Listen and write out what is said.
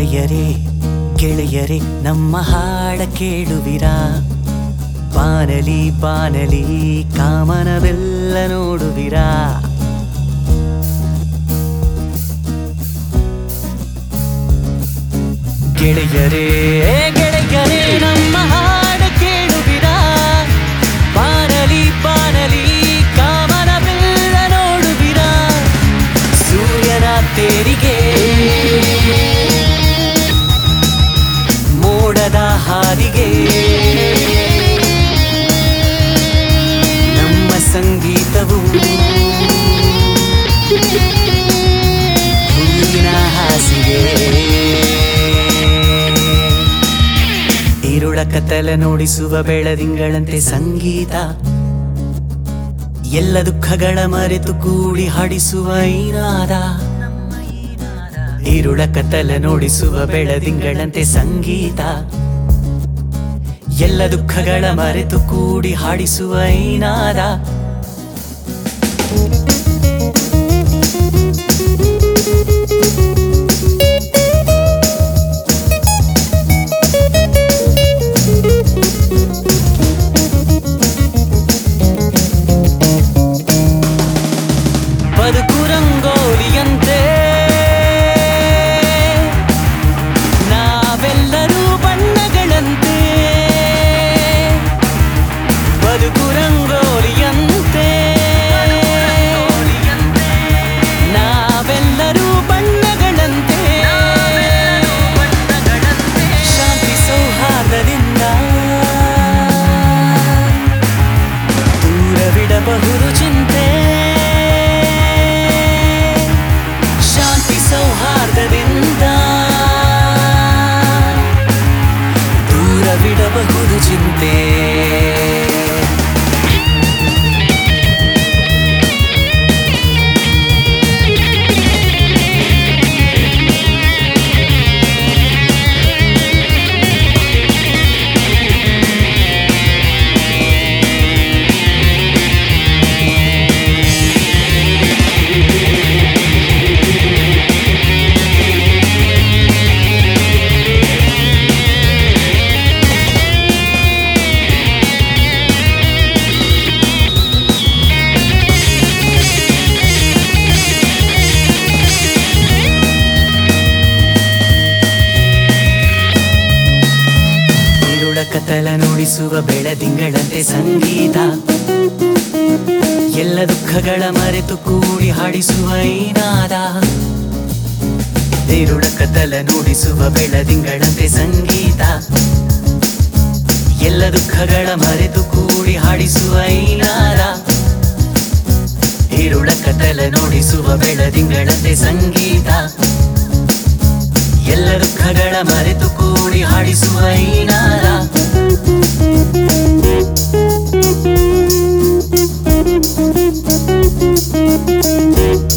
ಗೆಳೆಯರೇ ಗೆಳೆಯರೇ ನಮ್ಮ ಹಾಡ ಕೇಳುವಿರಾ ಬಾನಲಿ ಬಾನಲಿ ಕಾಮನವೆಲ್ಲ ನೋಡುವಿರಾ ಗೆಳೆಯರೇ ಗೆಳೆಯರೇ ನಮ್ಮ ಹಾಡ ಕೇಳುವಿರಾ ಬಾನಲಿ ಬಾನಲಿ ಕಾಮನವೆಲ್ಲ ನೋಡುವಿರಾ ಸೂರ್ಯನ ತೇರಿಗೆ ಮೋಡದ ಹಾದಿಗೆ ನಮ್ಮ ಸಂಗೀತವು ಹೂವಿನ ಹಾಸಿಗೆ ഇരുಳ ಕತ್ತಲ ನೋಡಿಸುವ ಬೆಳದಿಂಗಳಂತೆ ಸಂಗೀತ ಎಲ್ಲ ದುಃಖಗಳ ಮರೆತು ಕೂಡಿ ಹಾಡಿಸುವ ಈನಾದ ഇരുಳ ಕತ್ತಲ ನೋಡಿಸುವ ಬೆಳದಿಂಗಳಂತೆ ಸಂಗೀತ ಎಲ್ಲ ದುಃಖಗಳ ಮರೆತು ಕೂಡಿ ಹಾಡಿಸುವ ಈನಾದ ಬದುಕು ರಂಗೋಲಿಯಂತೆ ನಾವೆಲ್ಲರೂ ಬಣ್ಣಗಳಂತೆ ಬದುಕು ರಂಗೋಲಿಯಂತೆ ನಾವೆಲ್ಲರೂ ಬಣ್ಣಗಳಂತೆ ಶಾಂತಿ ಸೌಹಾರ್ದದಿಂದ ದೂರವಿಡಬಹುದು ಚಿಂತೆ ಶಾಂತಿ ಸೌಹಾರ್ದದಿಂದ ದೂರವಿಡಬಹುದು ಚಿಂತೆ ഇരുಳ ಕತ್ತಲ ನುಡಿಸುವ ಬೆಳದಿಂಗಳಂತೆ ಸಂಗೀತ ಎಲ್ಲ ದುಃಖಗಳ ಮರೆತು ಕೂಡಿ ಹಾಡಿಸುವ ಈನಾದ ഇരുಳ ಕತ್ತಲ ನುಡಿಸುವ ಬೆಳದಿಂಗಳಂತೆ ಸಂಗೀತ ಎಲ್ಲ ದುಃಖಗಳ ಮರೆತು ಕೂಡಿ ಹಾಡಿಸುವ ಈನಾದ ഇരുಳ ಕತ್ತಲ ನುಡಿಸುವ ಬೆಳದಿಂಗಳಂತೆ ಸಂಗೀತ ಎಲ್ಲ ದುಃಖಗಳ ಮರೆತು ಕೂಡಿ ಹಾಡಿಸುವ ಈನಾದ Thank you.